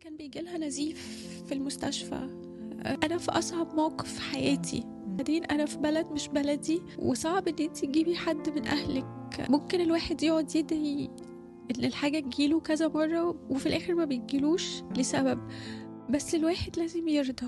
كان بيجي لها نزيف في المستشفى انا في اصعب موقف في حياتي بعدين انا في بلد مش بلدي وصعب ان انت تجيبي حد من اهلك ممكن الواحد يقعد يدعي ان الحاجه تجيله كذا مره وفي الاخر ما بتجيلوش لسبب بس الواحد لازم يرضى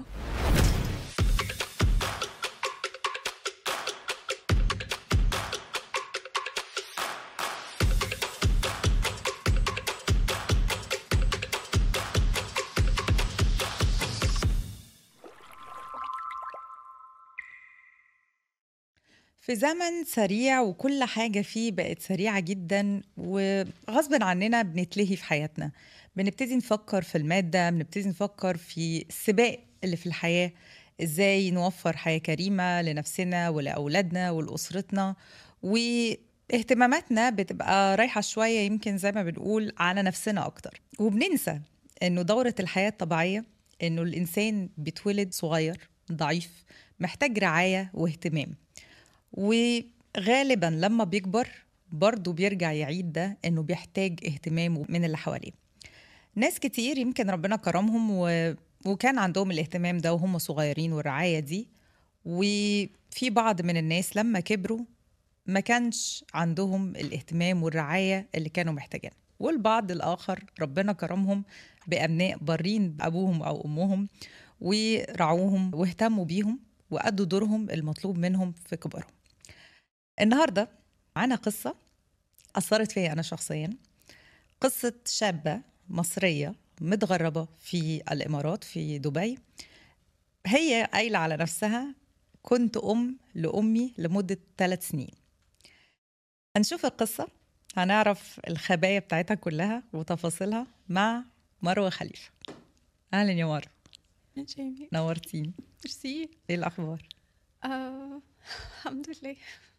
في زمن سريع وكل حاجة فيه بقت سريعة جدا وغصب عننا بنتلهي في حياتنا بنبتدي نفكر في المادة بنبتدي نفكر في السباق اللي في الحياة ازاي نوفر حياة كريمة لنفسنا ولأولادنا ولأسرتنا واهتماماتنا بتبقى رايحة شوية يمكن زي ما بنقول على نفسنا أكتر وبننسى إنه دورة الحياة الطبيعية إنه الإنسان بيتولد صغير ضعيف محتاج رعاية واهتمام وغالبا لما بيكبر برضه بيرجع يعيد ده انه بيحتاج اهتمام من اللي حواليه ناس كتير يمكن ربنا كرمهم و... وكان عندهم الاهتمام ده وهم صغيرين والرعاية دي وفي بعض من الناس لما كبروا ما كانش عندهم الاهتمام والرعاية اللي كانوا محتاجينها والبعض الآخر ربنا كرمهم بأبناء بارين بأبوهم أو أمهم ورعوهم واهتموا بيهم وأدوا دورهم المطلوب منهم في كبرهم النهارده معانا قصه اثرت فيا انا شخصيا قصه شابه مصريه متغربه في الامارات في دبي هي قايله على نفسها كنت ام لامي لمده ثلاث سنين هنشوف القصه هنعرف الخبايا بتاعتها كلها وتفاصيلها مع مروه خليفه اهلا يا مروه جيمي نورتيني ميرسي ايه الاخبار آه، الحمد لله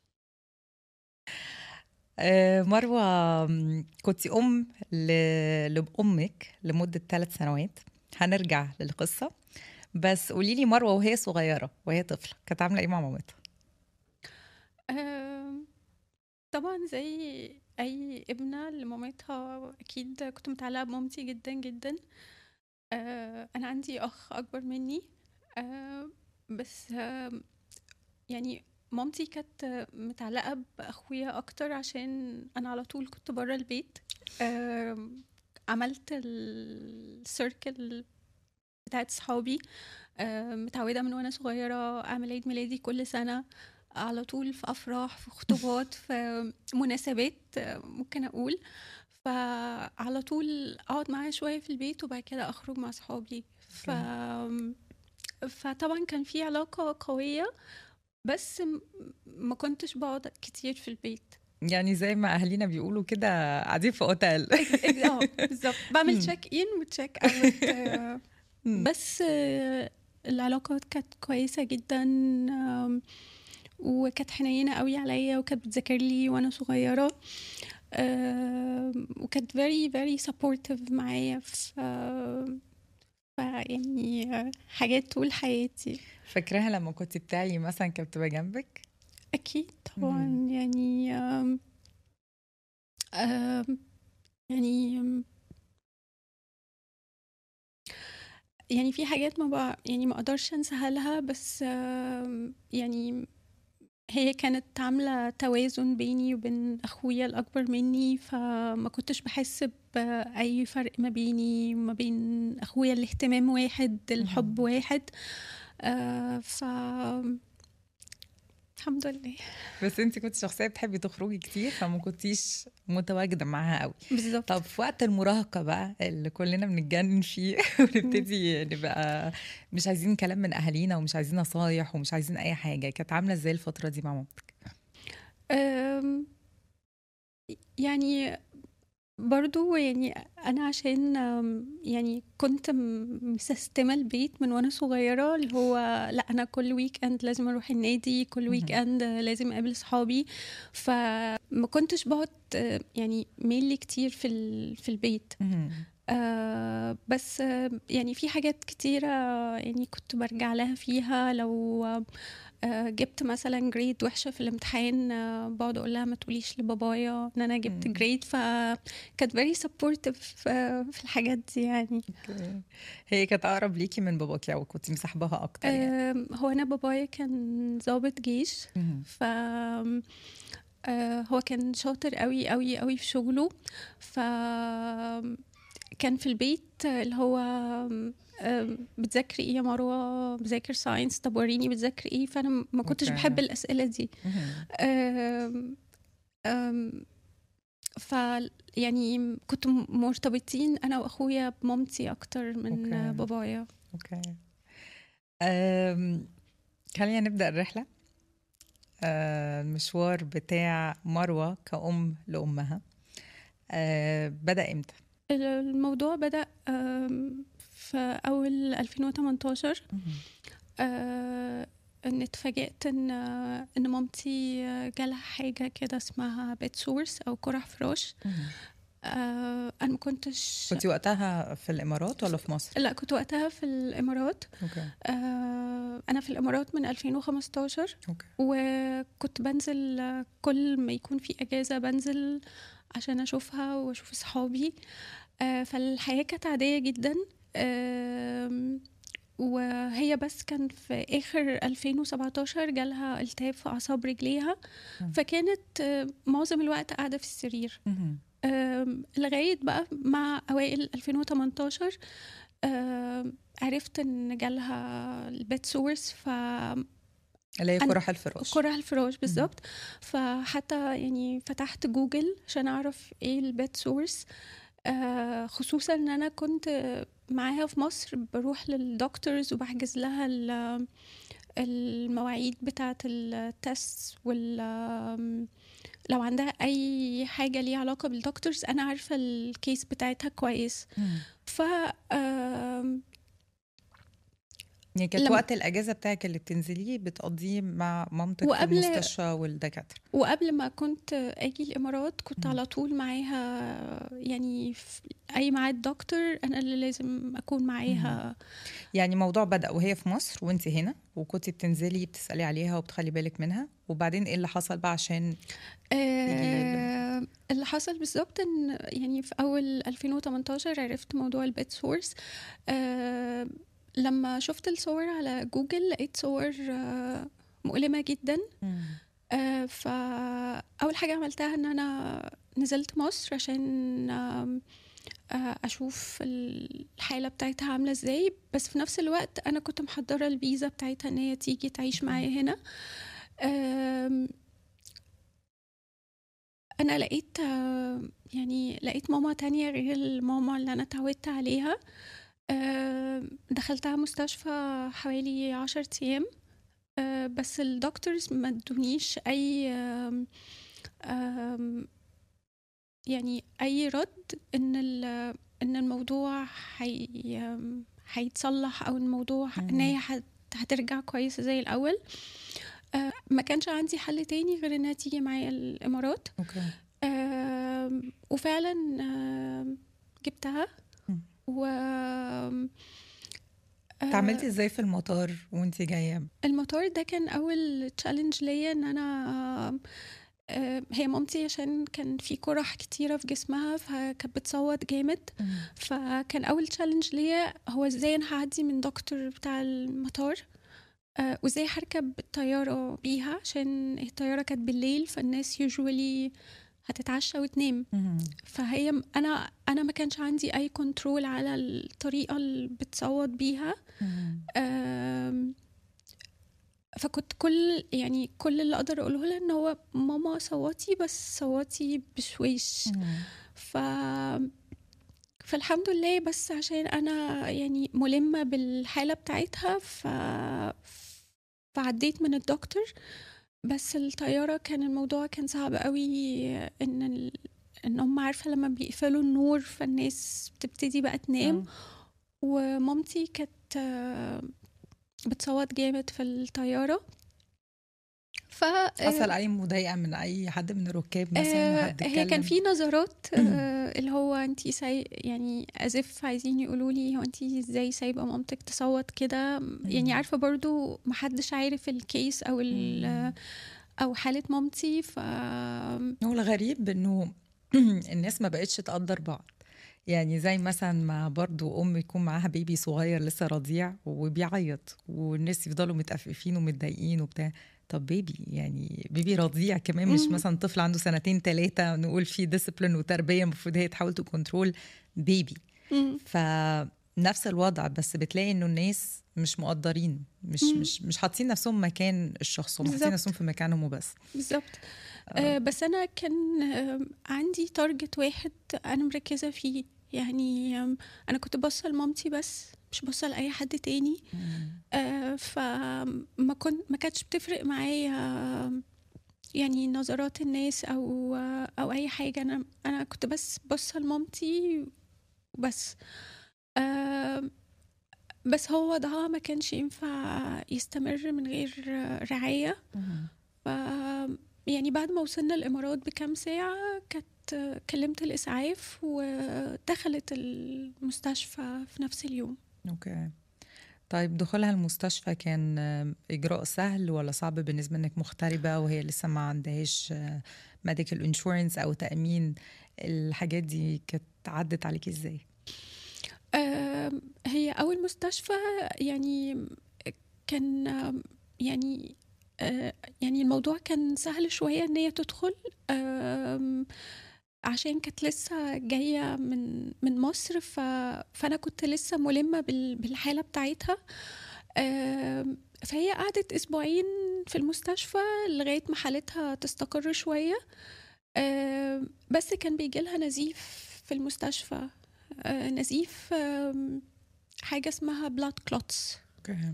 آه، مروة كنت أم ل- لأمك لمدة ثلاث سنوات هنرجع للقصة بس قولي لي مروة وهي صغيرة وهي طفلة كانت عاملة إيه مع مامتها؟ آم، طبعا زي اي ابنه لمامتها اكيد كنت متعلقه بمامتي جدا جدا آه، انا عندي اخ اكبر مني آه، بس آم، يعني مامتي كانت متعلقه باخويا اكتر عشان انا على طول كنت بره البيت آم، عملت السيركل بتاعت صحابي آم، متعوده من وانا صغيره اعمل عيد ميلادي كل سنه على طول في افراح في خطوبات في مناسبات آه، ممكن اقول فعلى طول اقعد معاه شويه في البيت وبعد كده اخرج مع صحابي ف فطبعا كان في علاقه قويه بس م- ما كنتش بقعد كتير في البيت يعني زي ما أهالينا بيقولوا كده قاعدين في أوتيل اه بالظبط بعمل مم. تشيك ان وتشيك اوت آه، مم. بس آه، العلاقة كانت كويسة جدا آم، وكانت حنينة قوي عليا وكانت بتذاكر لي وانا صغيرة آم، وكانت very very supportive معايا في ف يعني آه، حاجات طول حياتي فاكراها لما كنت بتاعي مثلا كانت بتبقى جنبك؟ أكيد طبعا مم. يعني آم، آم، يعني آم، يعني في حاجات ما بقى يعني ما اقدرش انساها لها بس آم، يعني هي كانت عاملة توازن بيني وبين أخويا الأكبر مني فما كنتش بحس بأي فرق ما بيني وما بين أخويا الاهتمام واحد الحب واحد آه ف الحمد لله بس انت كنت شخصية بتحبي تخرجي كتير فما كنتيش متواجدة معاها قوي بالظبط طب في وقت المراهقة بقى اللي كلنا بنتجنن فيه ونبتدي نبقى مش عايزين كلام من أهالينا ومش عايزين نصايح ومش عايزين أي حاجة كانت عاملة ازاي الفترة دي مع مامتك؟ أم، يعني برضو يعني أنا عشان أم، يعني كنت م- مسستمة البيت من وأنا صغيرة اللي هو لا أنا كل ويك أند لازم أروح النادي كل ويك مهم. أند لازم أقابل صحابي فما كنتش بقعد أه، يعني ميلي كتير في ال- في البيت آه بس آه يعني في حاجات كتيرة يعني كنت برجع لها فيها لو آه، جبت مثلا جريد وحشه في الامتحان آه، بقعد اقول لها ما تقوليش لبابايا ان انا جبت مم. جريد فكانت فيري سبورتيف في الحاجات دي يعني أوكي. هي كانت اقرب ليكي من باباكي او كنت مصاحباها اكتر يعني آم، هو انا بابايا كان ضابط جيش مهم. ف آه، هو كان شاطر قوي قوي قوي في شغله ف كان في البيت اللي هو آم، بتذاكري ايه يا مروه بذاكر ساينس طب وريني بتذاكري ايه فانا ما كنتش أوكي. بحب الاسئله دي مهم. آم، آم، ف يعني كنت م- مرتبطين انا واخويا بمامتي اكتر من أوكي. بابايا اوكي أم، خلينا نبدا الرحله أه، المشوار بتاع مروه كأم لأمها أه، بدأ امتى؟ الموضوع بدأ آم، في أول 2018 آه، إن اتفاجئت إن إن مامتي جالها حاجة كده اسمها بيت سورس أو قرح فراش آه، أنا ما كنتش كنت وقتها في الامارات ولا في مصر؟ لا كنت وقتها في الإمارات اوكي آه، أنا في الإمارات من 2015 اوكي وكنت بنزل كل ما يكون في اجازه بنزل عشان اشوفها واشوف اصحابي آه، فالحياه كانت عاديه جدا آم، وهي بس كان في اخر 2017 جالها التهاب في اعصاب رجليها مم. فكانت آه، معظم الوقت قاعده في السرير مهم. آم، لغايه بقى مع اوائل 2018 آم، عرفت ان جالها البيت سورس ف اللي هي أنا- قرح الفراش كره الفراش بالظبط فحتى يعني فتحت جوجل عشان اعرف ايه البيت سورس آه خصوصا ان انا كنت معاها في مصر بروح للدكتورز وبحجز لها ال- المواعيد بتاعه التست وال آم، لو عندها اي حاجه ليها علاقه بالدكتورز انا عارفه الكيس بتاعتها كويس مم. ف آم، يعني كانت لما- وقت الاجازه بتاعك اللي بتنزليه بتقضيه مع مامتك وقبل- في المستشفى والدكاتره وقبل ما كنت اجي الامارات كنت مم. على طول معاها يعني في اي ميعاد دكتور انا اللي لازم اكون معاها يعني موضوع بدأ وهي في مصر وانت هنا وكنتي بتنزلي بتسألي عليها وبتخلي بالك منها وبعدين ايه اللي حصل بقى عشان آه اللي حصل بالظبط ان يعني في اول 2018 عرفت موضوع البيت سورس آه لما شفت الصور على جوجل لقيت صور آه مؤلمة جدا آه، فأول حاجة عملتها إن أنا نزلت مصر عشان آم، آه، أشوف الحالة بتاعتها عاملة إزاي بس في نفس الوقت أنا كنت محضرة الفيزا بتاعتها إن هي تيجي تعيش معايا هنا آم، أنا لقيت آه، يعني لقيت ماما تانية غير الماما اللي أنا اتعودت عليها آم، دخلتها مستشفى حوالي عشر أيام آه، بس الدكتورز ما ادونيش اي آم، آم، يعني اي رد ان ال- ان الموضوع حي آم، هيتصلح او الموضوع ح- ان مم. هي هت- هترجع كويسه زي الاول آه، ما كانش عندي حل تاني غير انها تيجي معايا الامارات اوكي آم، وفعلا آم، جبتها مم. و آم، آه، اتعاملتي ازاي في المطار وانت جايه المطار ده كان اول تشالنج ليا ان انا آه، هي مامتي عشان كان في قرح كتيرة في جسمها فكانت بتصوت جامد فكان اول تشالنج ليا هو ازاي انا هعدي من دكتور بتاع المطار آه، وازاي هركب الطيارة بيها عشان الطيارة كانت بالليل فالناس يوجوالي هتتعشى وتنام مم. فهي انا انا ما كانش عندي اي كنترول على الطريقة اللي بتصوت بيها مم. آم، فكنت كل يعني كل اللي اقدر اقوله لها ان هو ماما صوتي بس صوتي بشويش مم. ف فالحمد لله بس عشان انا يعني ملمة بالحالة بتاعتها ف فعديت من الدكتور بس الطيارة كان الموضوع كان صعب قوي ان ال... ان هم عارفة لما بيقفلوا النور فالناس بتبتدي بقى تنام ومامتي كانت آه، بتصوت جامد في الطيارة ف حصل اي مضايقه من اي حد من الركاب مثلا آه، حد هي كان اتكلم؟ في نظرات آه، اللي هو انتي ساي يعني ازف عايزين يقولوا لي هو انتي ازاي سايبه مامتك تصوت كده يعني عارفه برضو محدش عارف الكيس او ال مم. او حاله مامتي ف هو الغريب انه الناس ما بقتش تقدر بعض يعني زي مثلا ما برضو ام يكون معاها بيبي صغير لسه رضيع وبيعيط والناس يفضلوا متأففين ومتضايقين وبتاع طب بيبي يعني بيبي رضيع كمان مش مم. مثلا طفل عنده سنتين ثلاثة نقول فيه ديسيبلين وتربية المفروض هي تحاول تكنترول بيبي مم. فنفس الوضع بس بتلاقي انه الناس مش مقدرين مش مم. مش مش حاطين نفسهم مكان الشخص هم حاطين بالظبط. نفسهم في مكانهم وبس بالظبط آه بس انا كان آه عندي تارجت واحد انا مركزه فيه يعني آم، انا كنت باصه لمامتي بس مش باصه لاي حد تاني آه فما كنت ما كانتش بتفرق معايا آم، يعني نظرات الناس او آه، او اي حاجه انا انا كنت بس باصه لمامتي وبس آم، بس هو وضعها ما كانش ينفع يستمر من غير آه، رعايه ف يعني بعد ما وصلنا الامارات بكام ساعه كانت كلمت الاسعاف ودخلت المستشفى في نفس اليوم اوكي طيب دخولها المستشفى كان آه، اجراء سهل ولا صعب بالنسبه انك مغتربه وهي لسه ما عندهاش ميديكال انشورنس او تامين الحاجات دي كانت عدت عليكي ازاي آم، هي اول مستشفى يعني كان آم، يعني آه، يعني الموضوع كان سهل شويه ان هي تدخل آم، عشان كانت لسه جايه من من مصر ف... فانا كنت لسه ملمه بال... بالحاله بتاعتها آم، فهي قعدت اسبوعين في المستشفى لغايه ما حالتها تستقر شويه آم، بس كان بيجي لها نزيف في المستشفى آه، نزيف آم، حاجه اسمها بلاد كلوتس اوكي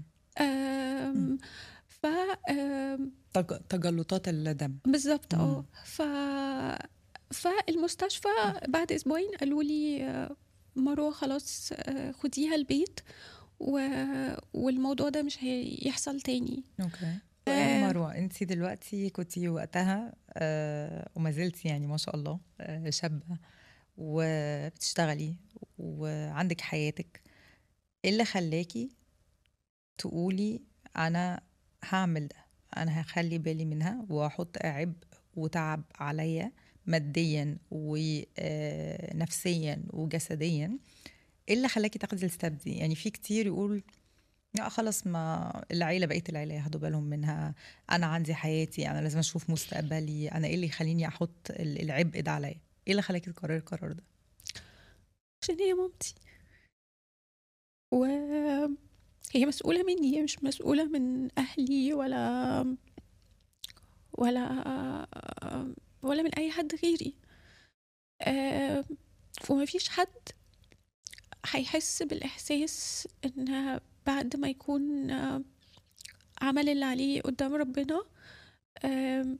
ف آم، تج- تجلطات الدم بالظبط اه مم. ف فالمستشفى بعد اسبوعين قالوا لي آه، مروه خلاص آه، خديها البيت و... والموضوع ده مش هيحصل تاني اوكي آه. مروه انت دلوقتي كنتي وقتها آه، وما زلتي يعني ما شاء الله آه، شابه وبتشتغلي وعندك حياتك ايه اللي خلاكي تقولي انا هعمل ده انا هخلي بالي منها واحط عبء وتعب عليا ماديا ونفسيا وجسديا ايه اللي خلاكي تاخدي الستاب دي يعني في كتير يقول لا خلاص ما العيله بقيه العيله ياخدوا بالهم منها انا عندي حياتي انا لازم اشوف مستقبلي انا ايه اللي يخليني احط ال- العبء ده عليا ايه اللي خلاكي تقرري القرار ده عشان هي مامتي وهي مسؤولة مني هي مش مسؤولة من أهلي ولا ولا ولا من أي حد غيري آه، ومفيش حد هيحس بالإحساس إن بعد ما يكون آه، عمل اللي عليه قدام ربنا آم،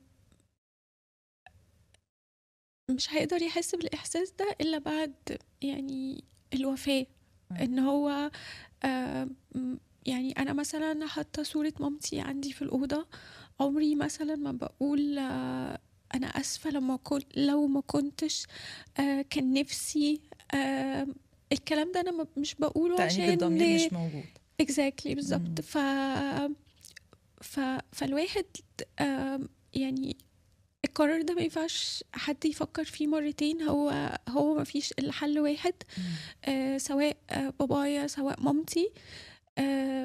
مش هيقدر يحس بالإحساس ده إلا بعد يعني الوفاة ان هو آم، يعني انا مثلا حاطه صوره مامتي عندي في الاوضه عمري مثلا ما بقول آه، انا اسفه لما كنت لو ما كنتش آه، كان نفسي آم، الكلام ده انا ما- مش بقوله تأنيب عشان الضمير مش موجود اكزاكتلي مم. بالظبط ف... ف فالواحد آم، يعني القرار ده ما ينفعش حد يفكر فيه مرتين هو هو ما فيش الا حل واحد آه سواء آه بابايا سواء مامتي آه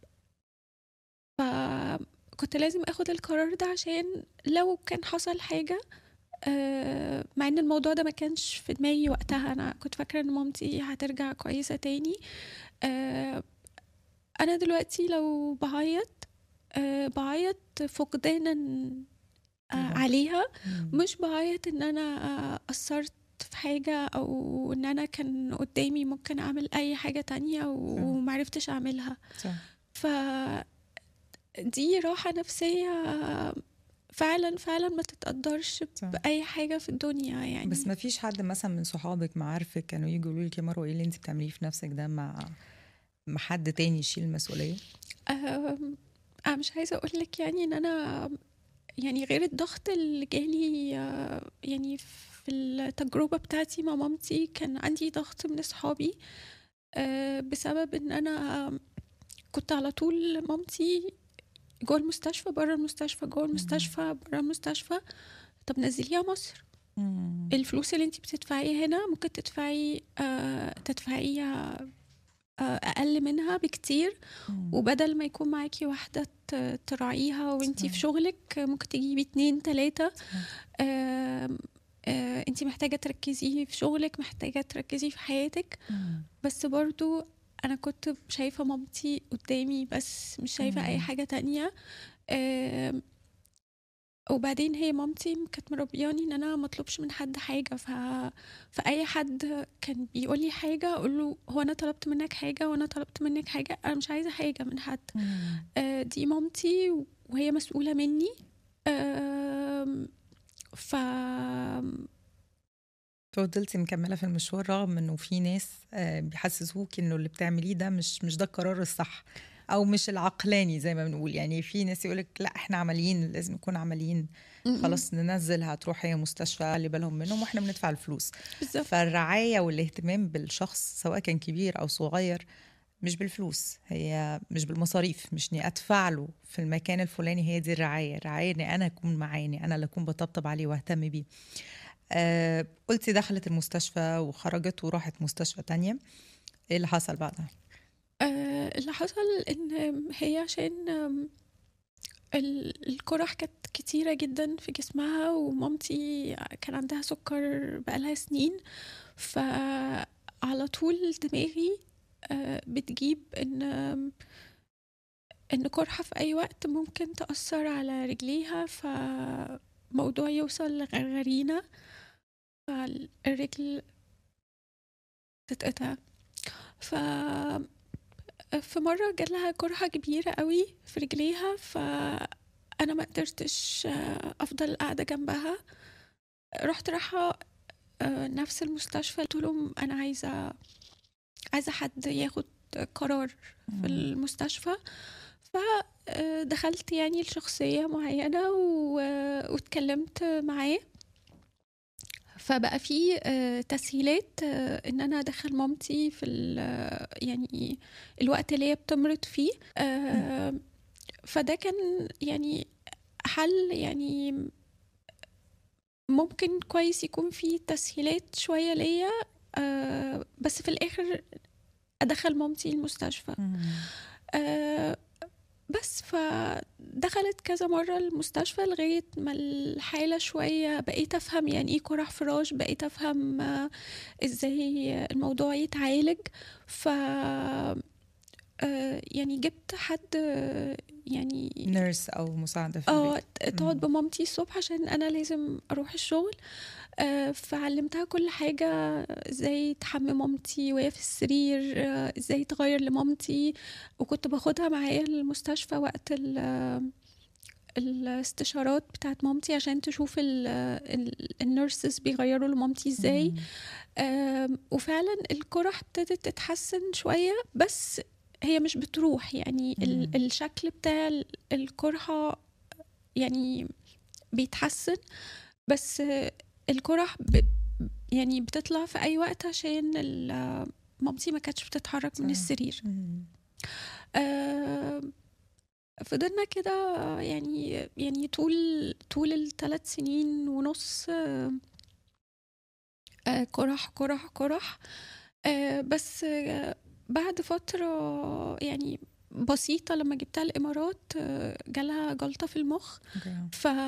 فكنت لازم اخد القرار ده عشان لو كان حصل حاجة آه مع ان الموضوع ده ما كانش في دماغي وقتها انا كنت فاكرة ان مامتي هترجع كويسة تاني آه انا دلوقتي لو بعيط آه بعيط فقدانا آه مم. عليها مم. مش بعيط ان انا آه، قصرت في حاجة او ان انا كان قدامي ممكن اعمل اي حاجة تانية ومعرفتش اعملها صح. ف دي راحة نفسية فعلا فعلا ما تتقدرش صح. بأي حاجة في الدنيا يعني بس ما فيش حد مثلا من صحابك معارفك كانوا يجوا يقولوا لك يا مروه ايه اللي انت بتعمليه في نفسك ده مع مع حد تاني يشيل المسؤوليه أم، انا مش عايزه اقول لك يعني ان انا يعني غير الضغط اللي جالي آه، يعني في في التجربة بتاعتي مع مامتي كان عندي ضغط من أصحابي آه، بسبب إن أنا كنت على طول مامتي جوه المستشفى بره المستشفى جوه المستشفى بره المستشفى طب نزليها مصر مم. الفلوس اللي انت بتدفعيها هنا ممكن تدفعي آه تدفعيها آه أقل منها بكتير مم. وبدل ما يكون معاكي واحدة ت- تراعيها وانتي صح. في شغلك ممكن تجيبي اتنين تلاتة صح. آم، آه انتي محتاجة تركزي في شغلك محتاجة تركزي في حياتك مم. بس برضو انا كنت شايفة مامتي قدامي بس مش شايفة اي مم. حاجة تانية آم، وبعدين هي مامتي كانت مربياني ان انا ما اطلبش من حد حاجه ف... فاي حد كان بيقول لي حاجه اقول له هو انا طلبت منك حاجه وانا طلبت منك حاجه انا مش عايزه حاجه من حد مم. آه، دي مامتي وهي مسؤوله مني آم، ف فضلتي مكملة في المشوار رغم انه في ناس آه، بيحسسوك انه اللي بتعمليه ده مش مش ده القرار الصح او مش العقلاني زي ما بنقول يعني في ناس يقولك لا احنا عمليين لازم نكون عمليين خلاص ننزلها تروح هي مستشفى اللي بالهم منهم واحنا بندفع الفلوس بالظبط فالرعاية والاهتمام بالشخص سواء كان كبير او صغير مش بالفلوس هي مش بالمصاريف مش اني ادفع له في المكان الفلاني هي دي الرعايه الرعايه اني انا اكون معاه اني انا اللي اكون بطبطب عليه واهتم بيه آه قلتي دخلت المستشفى وخرجت وراحت مستشفى تانية ايه اللي حصل بعدها آه، اللي حصل ان هي عشان آم، ال- القرح كانت كتيرة جدا في جسمها ومامتي كان عندها سكر بقالها سنين فعلى طول دماغي آه، بتجيب ان آم، ان قرحة في اي وقت ممكن تأثر على رجليها فموضوع يوصل لغرغرينة فالرجل تتقطع ف في مرة جالها قرحة كبيرة قوي في رجليها فأنا ما قدرتش آه، أفضل قاعدة جنبها رحت رايحة آه، نفس المستشفى قلت لهم أنا عايزة عايزة حد ياخد قرار في المستشفى فدخلت يعني لشخصية معينة و- واتكلمت معاه فبقى في آه، تسهيلات آه، ان انا ادخل مامتي في ال- يعني الوقت اللي هي بتمرض فيه آه، فده كان يعني حل يعني ممكن كويس يكون فيه تسهيلات شوية ليا آه، بس في الآخر أدخل مامتي المستشفى مم. آه، بس فدخلت كذا مرة المستشفى لغاية ما الحالة شوية بقيت أفهم يعني إيه قرح فراش بقيت أفهم آه، إزاي الموضوع يتعالج ف آه، يعني جبت حد آه، يعني نيرس او مساعده في اه البيت ت- تقعد مم. بمامتي الصبح عشان انا لازم اروح الشغل آه، فعلمتها كل حاجة ازاي تحمي مامتي وهي في السرير آه، ازاي تغير لمامتي وكنت باخدها معايا المستشفى وقت ال- الاستشارات بتاعت مامتي عشان تشوف ال- ال- النيرسز بيغيروا لمامتي ازاي مم. آم، وفعلا القرح ابتدت تتحسن شوية بس هي مش بتروح يعني مم. ال- الشكل بتاع ال- القرحة يعني بيتحسن بس آه، القرح ب يعني بتطلع في أي وقت عشان ال- مامتي ما كانتش بتتحرك من صح. السرير مم. آم، فضلنا كده يعني يعني طول طول الثلاث سنين ونص آه، آه، قرح قرح قرح آه، بس آه، بعد فترة يعني بسيطة لما جبتها الإمارات آه، جالها جلطة في المخ أوكي.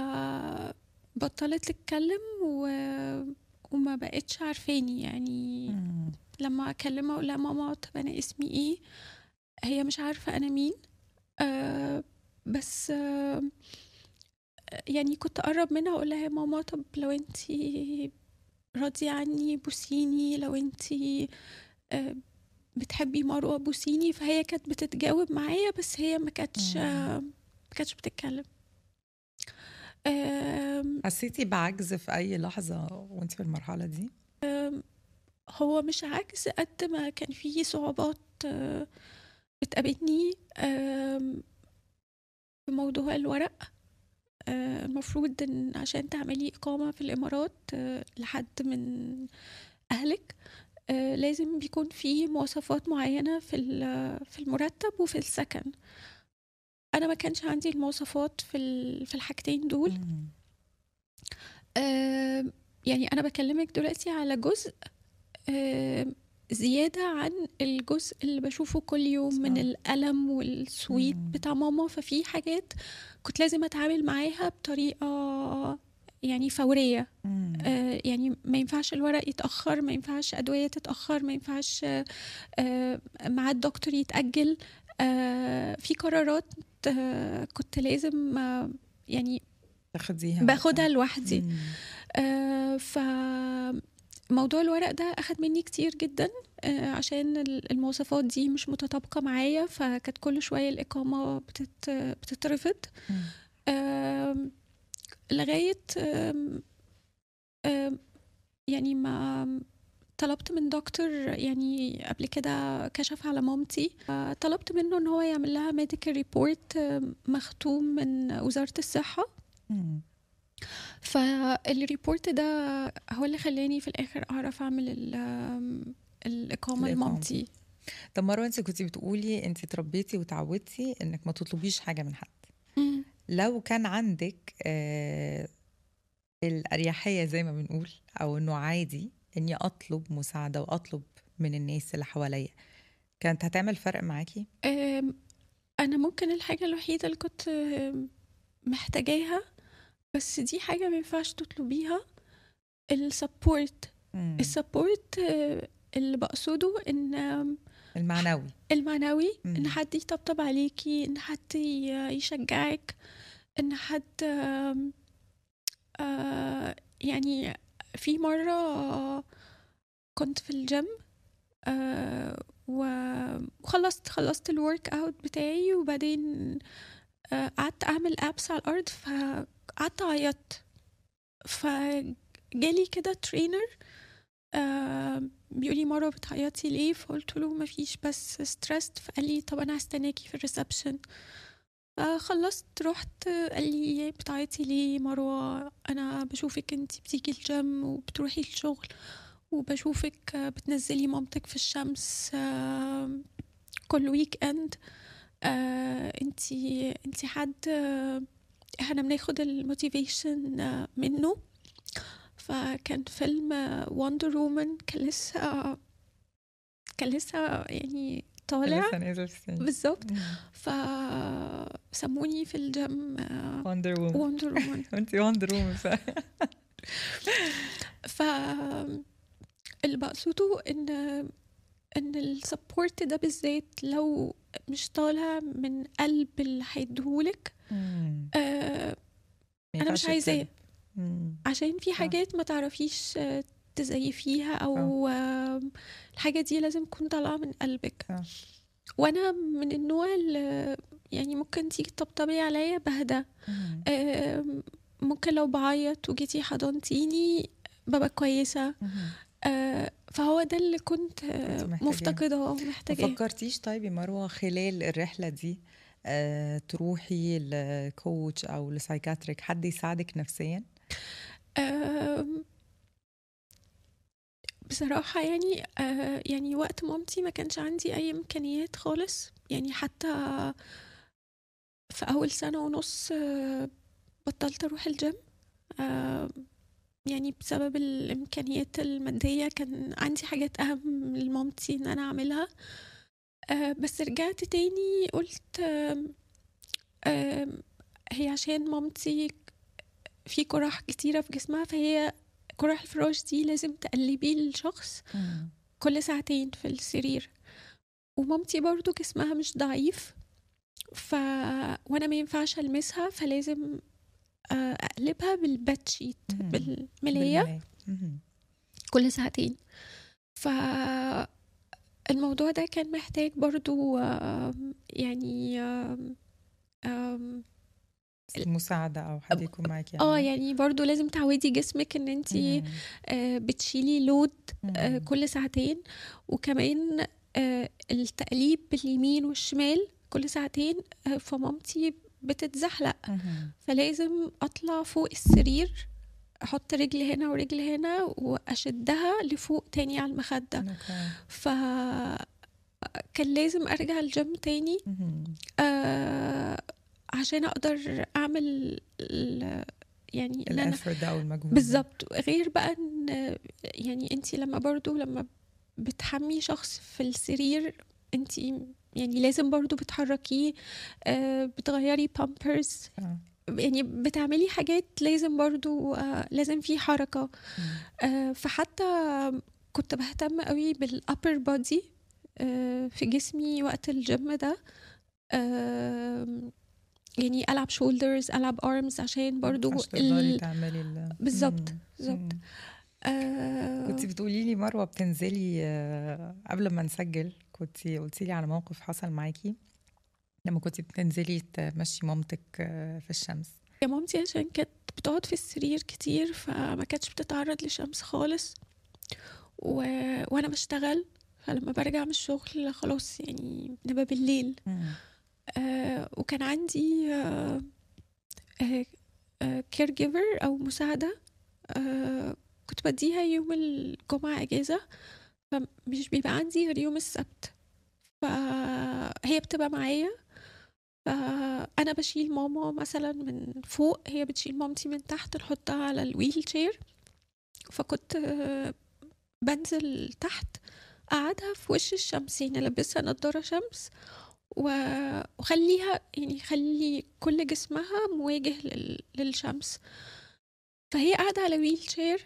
فبطلت تتكلم و... وما بقتش عارفاني يعني مم. لما اكلمها اقول لها ماما طب انا اسمي ايه هي مش عارفه انا مين آه بس آه يعني كنت اقرب منها اقول لها يا ماما طب لو انتي راضيه عني بوسيني لو انتي آه بتحبي مروه بوسيني فهي كانت بتتجاوب معايا بس هي ما كانتش مم. آه ما كانتش بتتكلم آم، حسيتي بعجز في اي لحظه وانت في المرحله دي هو مش عجز قد ما كان فيه صعوبات آه، بتقابلني آم، في موضوع الورق آه، المفروض إن عشان تعملي إقامة في الإمارات آه، لحد من أهلِك آآ لازم بيكون في مواصفات معيّنة في ال في المُرتّب وفي السكن. أنا ما كانش عندي المواصفات في ال في الحاجتين دول. إمم. آآ يعني أنا باكلّمِك دلوقتي على جزء آآ زيادة عن الجزء اللي باشوفه كل يوم من صح. الألم والسويت إمم. بتاع ماما، ففي حاجات كنت لازم أتعامل معاها بطريقة يعني فورية. إمم. آآ يعني ما ينفعش الورق يتأخّر، ما ينفعش أدوية تتأخّر، ما ينفعش آآ ميعاد دكتور يتأجّل. آآ في قرارات كنت لازم يعني تاخديها باخدها وقتها. لوحدي. إمم. آآ ف موضوع الورق ده أخد منّي كتير جدًا آآ عشان ال المواصفات دي مش متطابقة معايا، فكانت كل شوية الإقامة بتت بتترفض. إمم. آمم لغاية آمم آمم يعني ما طلبت من دكتور يعني قبل كده كشف على مامتي، فطلبت منّه إن هو يعمل لها medical report مختوم من وزارة الصحة. إمم. فالreport ده هو اللي خلّاني في الآخر أعرف أعمل ال آمم الإقامة الإقامة. لمامتي. طب مروة أنتِ كنتِ بتقولي أنتِ اتربيتِ واتعودتِ إنِّك ما تطلبيش حاجة من حد. إمم. لو كان عندِك آآ الأريحية زي ما بنقول أو إنه عادي إني أطلب مساعدة وأطلب من الناس اللي حواليّا، كانت هتعمل فرق معاكِ؟ آمم أنا ممكن الحاجة الوحيدة اللي كنت محتاجاها، بس دي حاجة ما ينفعش تطلبيها، الsupport. إمم. الsupport اللي باقصده إن المعنوي. المعنوي، إن إمم. حد يطبطب عليكِ، إن حد ي يشجّعِك، إن حد آمم آآ يعني في مرّة كنت في الgym آآ و وخلّصت، خلّصت الworkout بتاعي وبعدين آآ قعدت أعمل abs على الأرض، فقعدت أعيط. فجالي كده trainer آآ بيقول لي: "مروة بتعيطي ليه؟" فقُلت له: "ما فيش بس stressed." فقال لي: "طب أنا هاستناكِ في الreception." فخلّصت رُحت قال لي: "بتعيطي ليه مروة؟ أنا باشوفِك أنتِ بتيجي الgym وبتروحي الشغل وباشوفِك بتنزّلي مامتِك في الشمس آمم كل weekend آآ أنتِ أنتِ حد إحنا بناخد الmotivation منّه." فكان فيلم Wonder Woman كان لسه كان لسه يعني كان طالع. لسه نازل في السينما. بالضبط. إمم. فسمّوني في الgym Wonder Woman. Wonder Woman. أنتِ Wonder Woman فعلًا. ف اللي باقصده إن إن الsupport ده بالذات لو مش طالع من قلب اللي هيدّيه لِك إمم. آآ ما أنا مش ينفعش عايزاه. يتسلب. إمم. عشان في صح. حاجات ما تعرفيش تزيّفيها أو الحاجة دي لازم تكون طالعة من قلبِك. صح. وأنا من النوع اللي يعني ممكن تيجي تطبطبي عليّا باهدى. إمم. آمم ممكن لو باعيط وجيتِ حضنتيني بابقى كويسة. اهم. آآ فهو ده اللي كنت كنتِ محتاجاه. مفتقداه ما ومحتاجاه. فكرتيش طيب يا مروة خلال الرحلة دي آآ تروحي لcoach أو لpsychiatric حد يساعدِك نفسيًا؟ آمم بصراحة يعني آآ يعني وقت مامتي ما كانش عندي أي إمكانيات خالص، يعني حتى في أول سنة ونُص بطّلت أروح الgym آآ يعني بسبب الإمكانيات المادية كان عندي حاجات أهم لمامتي إن أنا أعملها. آآ بس رجعت تاني قُلت آمم آمم هي عشان مامتي في قُرح كتيرة في جسمها، فهي قُرح الفراش دي لازم تقلّبيه للشخص إمم. كل ساعتين في السرير. ومامتي برضه جسمها مش ضعيف، ف وأنا ما ينفعش ألمسها، فلازم آآ أقلبها بالbedsheet إمم. بالملاية بالملاية. اهم. كل ساعتين. ف الموضوع ده كان محتاج برضه آمم يعني آمم آمم ال مساعدة أو حد يكون معاكِ آه، يعملها. يعني برضه لازم تعوّدي جسمِك إن أنتِ إمم. آآ بتشيلي load آآ إمم. كل ساعتين، وكمان آآ التقليب باليمين والشمال كل ساعتين، آآ فمامتي بتتزحلق مهم. فلازم اطلع فوق السرير احط رجل هنا ورجل هنا واشدها لفوق تاني على المخده أوكي. ف كان لازم ارجع الجيم تاني مهم. آه عشان اقدر اعمل ال- يعني ان انا الافورت ده او المجهود بالظبط غير بقى ان يعني انت لما برضو لما بتحمي شخص في السرير انت يعني لازم برضو بتحركيه آه، بتغيري بامبرز آه. يعني بتعملي حاجات لازم برضو آه، لازم في حركة مم. آه، فحتى كنت بهتم قوي بالابر بودي في جسمي وقت الجيم ده آم، يعني العب شولدرز العب ارمز عشان برضو عشان تقدري ال... تعملي ال- بالظبط مم. بالظبط مم. آه، كنت بتقولي لي مروه بتنزلي آه، قبل ما نسجل كنت قلتي لي على موقف حصل معاكي لما كنت بتنزلي تمشي مامتك آه، في الشمس يا مامتي عشان كانت بتقعد في السرير كتير فما كانتش بتتعرض للشمس خالص و... وانا بشتغل فلما برجع من الشغل خلاص يعني بنبقى بالليل آه وكان عندي آه آه كير جيفر او مساعده آه كنت بديها يوم الجمعه اجازه فمش بيبقى عندي غير يوم السبت فهي بتبقى معايا فأنا بشيل ماما مثلا من فوق هي بتشيل مامتي من تحت نحطها على الويل شير فكنت آه، بنزل تحت أقعدها في وش الشمس يعني ألبسها نضارة شمس و- وخليها يعني خلي كل جسمها مواجه لل- للشمس فهي قاعدة على ويل شير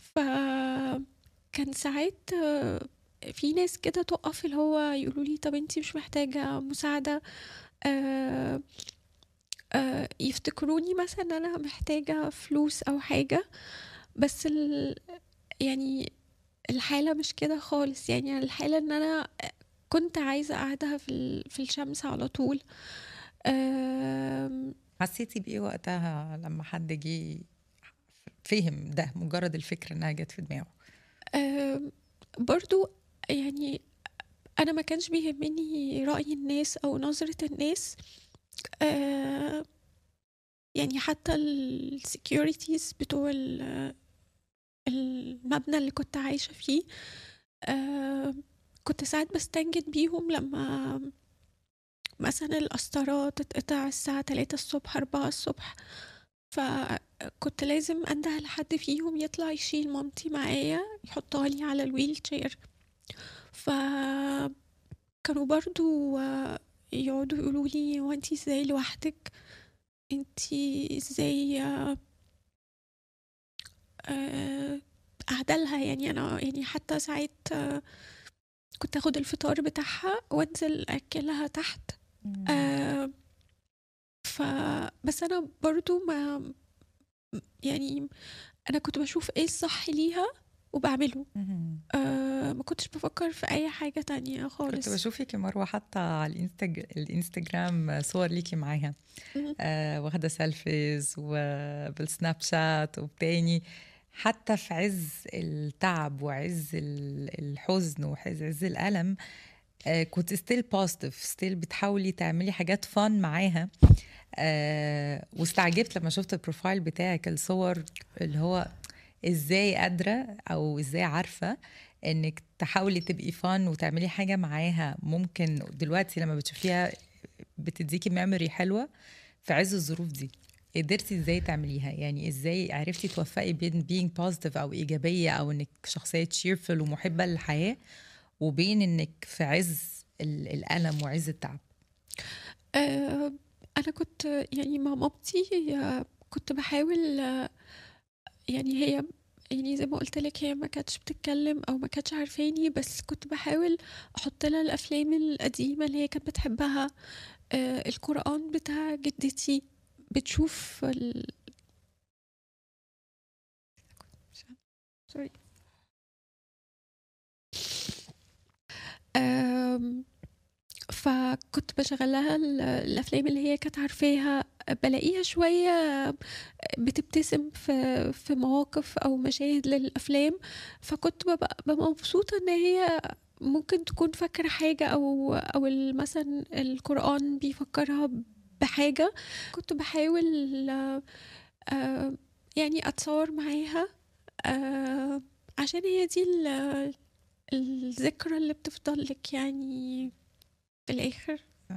فكان ساعات آه، في ناس كده تقف اللي هو يقولوا لي طب انتي مش محتاجة مساعدة آه، آه، يفتكروني مثلا ان انا محتاجة فلوس او حاجة بس ال... يعني الحالة مش كده خالص يعني الحالة ان انا كنت عايزة اقعدها في, ال... في الشمس على طول آم، حسيتي بايه وقتها لما حد جه فهم ده مجرد الفكره انها جت في دماغه آم، برضو يعني انا ما كانش بيهمني رأي الناس او نظرة الناس آه، يعني حتى السكيورتيز بتوع ال- المبنى اللي كنت عايشة فيه آه، كنت ساعات بستنجد بيهم لما مثلا القسطرة تتقطع الساعة تلاتة الصبح أربعة الصبح فكنت لازم أنده لحد فيهم يطلع يشيل مامتي معايا يحطها لي على الويل شير فكانوا برضو آه، يقعدوا يقولوا لي وانتي ازاي لوحدك انتي ازاي آه، آه، قاعدة لها يعني انا يعني حتى ساعات آه، كنت اخد الفطار بتاعها وانزل اكلها تحت آه ف بس انا برضو ما يعني انا كنت بشوف ايه الصح ليها وبعمله مهم. آه ما كنتش بفكر في اي حاجة تانية خالص كنت بشوفك يا مروه حتى على الانستج... الانستجرام صور ليكي معاها مم. آه واخده سيلفيز وبالسناب شات وبتاني حتى في عز التعب وعز ال- الحزن وعز عز الالم آه كنت ستيل بوزيتيف ستيل بتحاولي تعملي حاجات فن معاها آه واستعجبت لما شفت البروفايل بتاعك الصور اللي هو ازاي قادره او ازاي عارفه انك تحاولي تبقي فن وتعملي حاجه معاها ممكن دلوقتي لما بتشوفيها بتديكي ميموري حلوه في عز الظروف دي قدرتي ازاي تعمليها يعني ازاي عرفتي توفقي بين being positive او ايجابيه او انك شخصيه cheerful ومحبه للحياه وبين انك في عز ال- الالم وعز التعب آه، انا كنت يعني مع مامتي آه، كنت بحاول آه، يعني هي يعني زي ما قلت لك هي ما كانتش بتتكلم او ما كانتش عارفاني بس كنت بحاول احط لها الافلام القديمه اللي هي كانت بتحبها آه، القران بتاع جدتي بتشوف ال... سوري آم، فكنت بشغل لها ال- الافلام اللي هي كانت عارفاها بلاقيها شويه بتبتسم في في مواقف او مشاهد للافلام فكنت ببقى, ببقى مبسوطه ان هي ممكن تكون فاكره حاجه او او ال- مثلا القران بيفكرها بحاجة كنت بحاول آه، آه، يعني أتصور معاها آه، عشان هي دي ال- الذكرى اللي بتفضل لك يعني في الآخر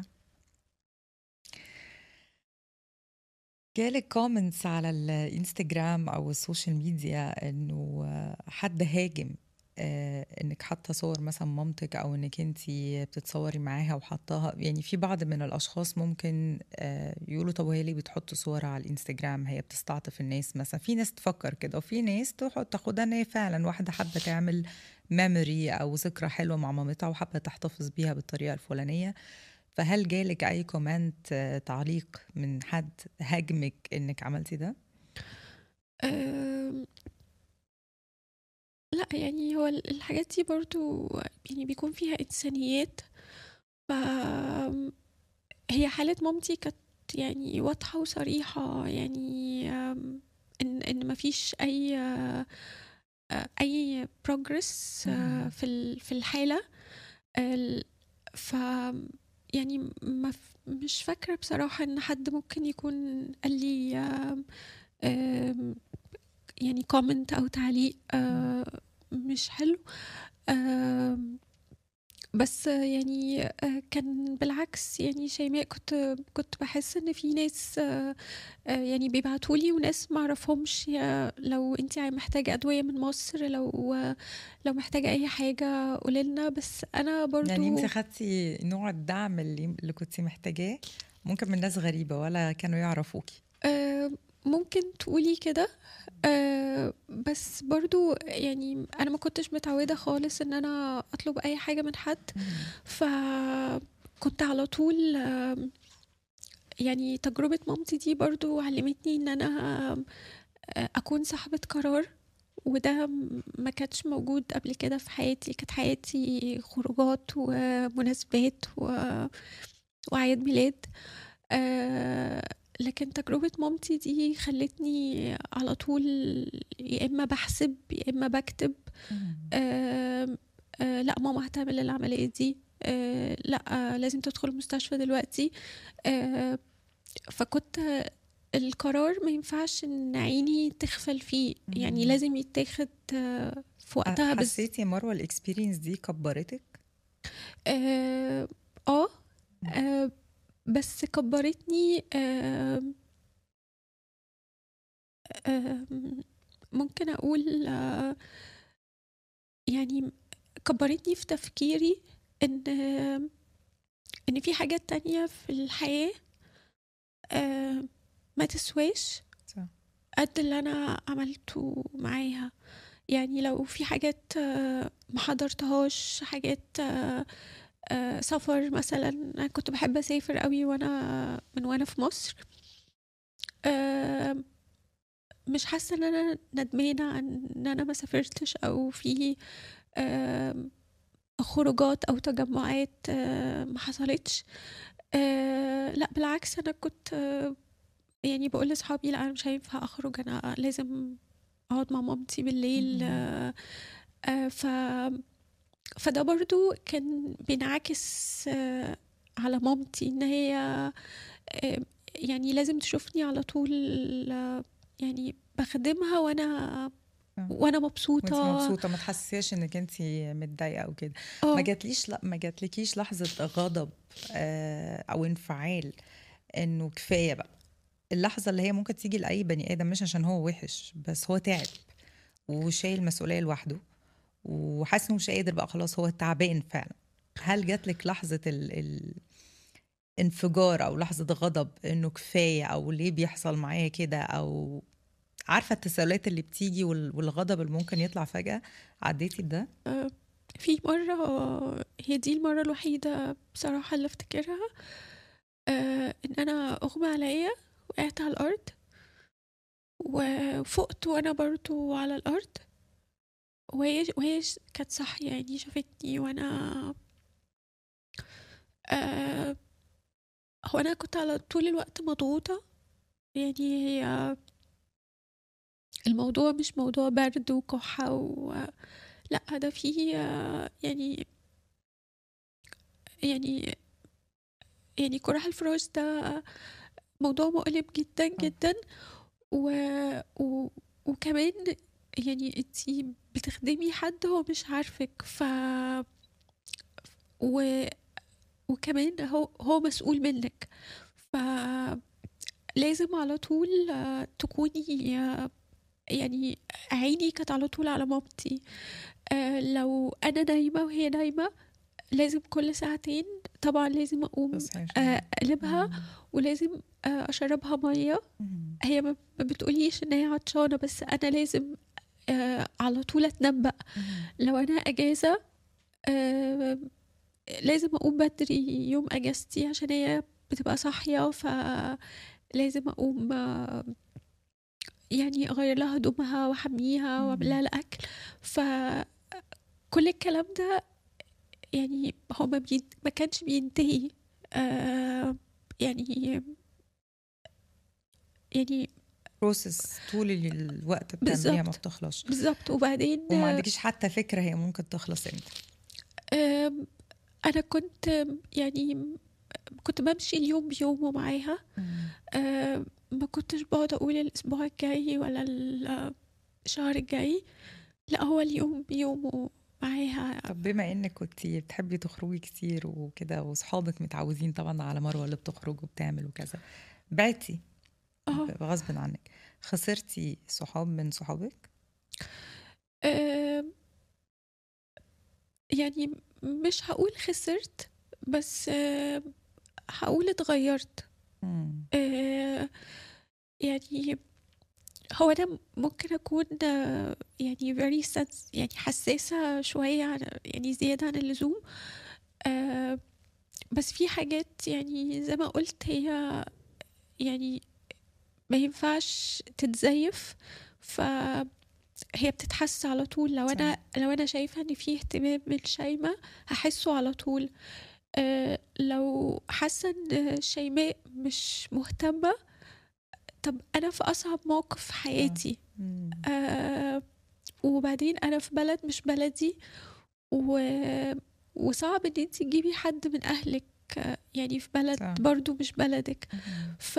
جالك كومنتس على الانستجرام او السوشيال ميديا انه حد هاجم آه، انك حاطه صور مثلا مامتك او انك انت بتتصوري معاها وحطاها يعني في بعض من الاشخاص ممكن آه، يقولوا طب وهي ليه بتحط صورها على الانستجرام هي بتستعطف الناس مثلا في ناس تفكر كده وفي ناس تحط تاخدها ان هي فعلا واحده حابه تعمل ميموري او ذكرى حلوه مع مامتها وحابه تحتفظ بيها بالطريقه الفلانيه فهل جالك اي كومنت آه، تعليق من حد هاجمك انك عملتي ده أم، لا يعني هو ال- الحاجات دي برضو يعني بيكون فيها إنسانيات ف هي حالة مامتي كانت يعني واضحة وصريحة يعني أم، إن إن مفيش أي آه، أي progress آه، مم. في ال- في الحالة ال- ف يعني ما ف- مش فاكرة بصراحة إن حد ممكن يكون قال لي آم، آم، يعني كومنت أو تعليق آه، مش حلو آم، بس يعني آه، كان بالعكس يعني شيماء كنت كنت بحس ان في ناس آه، آه، يعني بيبعتولي وناس معرفهمش يا- لو انت محتاجة أدوية من مصر لو لو محتاجة أي حاجة قوليلنا بس أنا برضو يعني انت خدتي نوع الدعم اللي اللي كنت محتاجاه ممكن من ناس غريبه ولا كانوا يعرفوكي آه، ممكن تقولي كده آه، بس برضو يعني انا ما كنتش متعودة خالص ان انا اطلب اي حاجة من حد فكنت على طول آم، يعني تجربة مامتي دي برضو علمتني ان انا آم، آه، اكون صاحبة قرار وده م- ما كانش موجود قبل كده في حياتي كانت حياتي خروجات ومناسبات و... وأعياد ميلاد آه لكن تجربة مامتي دي خلتني على طول يا إما بحسب يا إما بكتب آه آه لا ماما هتعمل العملية دي آه لا آه لازم تدخل المستشفى دلوقتي آه فكنت القرار ما ينفعش ان عيني تغفل فيه يعني مم. لازم يتاخد آه، في وقتها بس حسيتي يا مروه الاكسبيرينس دي كبرتك اه آه، آه، بس كبرتني آه، آه، ممكن اقول آه، يعني كبرتني في تفكيري ان ان في حاجات تانية في الحياة آه، ما تسواش صح. قد اللي انا عملته معاها يعني لو في حاجات آه، ما حضرتهاش حاجات آه، آه، سفر مثلا انا كنت بحب اسافر قوي وانا من وانا في مصر آه، مش حاسه ان انا ندمانه عن ان انا ما سافرتش او في آه، خروجات او تجمعات آه، ما حصلتش آه، لا بالعكس انا كنت آه، يعني بقول لاصحابي لا انا مش هينفع اخرج انا لازم اقعد مع مامتي بالليل مهم. آه، آه، ف فده برضو كان بينعكس آه، على مامتي ان هي آه، يعني لازم تشوفني على طول آه، يعني بخدمها وانا آه. وانا وانت مبسوطه مبسوطه ما تحسسيش انك انت متضايقه او كده اه ما جاتليش لا ما جاتلكيش لحظه غضب آه، او انفعال انه كفايه بقى اللحظه اللي هي ممكن تيجي لاي بني ادم مش عشان هو وحش بس هو تعب وشايل مسؤوليه لوحده وحاسس انه مش قادر بقى خلاص هو تعبان فعلا هل جاتلك لحظه ال... ال... انفجار او لحظه غضب انه كفايه او ليه بيحصل معايا كده او عارفه التساؤلات اللي بتيجي وال... والغضب اللي ممكن يطلع فجاه عديتي بده في مرة هي دي المرة الوحيدة بصراحة اللي افتكرها آه، ان انا اغمى عليا وقعت على الارض وفقت وانا برضو على الارض وهي وهي ش- كانت صاحية يعني شافتني وانا آه هو انا كنت على طول الوقت مضغوطة يعني هي الموضوع مش موضوع برد وكحة و لا ده فيه آه، يعني يعني يعني قراح الفراش ده موضوع مؤلم جدا جدا و... و... وكمان يعني انتي بتخدمي حد هو مش عارفك ف و... وكمان هو هو مسؤول منك ف لازم على طول آه، تكوني آه، يعني عيني كانت على طول على مامتي آه، لو انا نايمه وهي نايمه لازم كل ساعتين طبعا لازم اقوم تصحيح. آه، اقلبها مم. ولازم آه، اشربها ميه مم. هي ما ما بتقوليش ان هي عطشانه بس انا لازم آه، على طول اتنبأ مم. لو انا اجازه آه، لازم اقوم بدري يوم اجازتي عشان هي بتبقى صاحيه فلازم اقوم آه، يعني اغير لها هدومها واحميها مم. واعمل لها الاكل فكل الكلام ده يعني هو ما, بين... ما كانش بينتهي آه يعني يعني بروسس طول الوقت بتعمليها ما بالظبط. بتخلص بالظبط وبعدين وما عندكيش حتى فكره هي ممكن تخلص امتى آم، انا كنت آم، يعني كنت بمشي اليوم بيومه معاها آم، ما كنتش بقعد اقول الاسبوع الجاي ولا الشهر الجاي لا هو اليوم بيومه معاها طب بما انك كنتي بتحبي تخرجي كتير وكده واصحابك متعودين طبعا على مروه اللي بتخرج وبتعمل وكذا بعتي اه غصب عنك خسرتي صحاب من صحابك آم، يعني مش هقول خسرت بس آم، هقول اتغيرت مم. آه، يعني هو أنا ممكن أكون آه، يعني very sense يعني حساسة شوية عن يعني زيادة عن اللزوم آه، بس في حاجات يعني زي ما قلت هي يعني ما ينفعش تتزيف فهي بتتحس على طول لو انا لو انا شايفه ان في اهتمام من شيماء هحسه على طول آه، لو حاسه ان شيماء مش مهتمه طب انا في اصعب موقف في حياتي مم. آه وبعدين انا في بلد مش بلدي و... وصعب ان انت تجيبي حد من اهلك آه، يعني في بلد صح. برضو مش بلدك مم. ف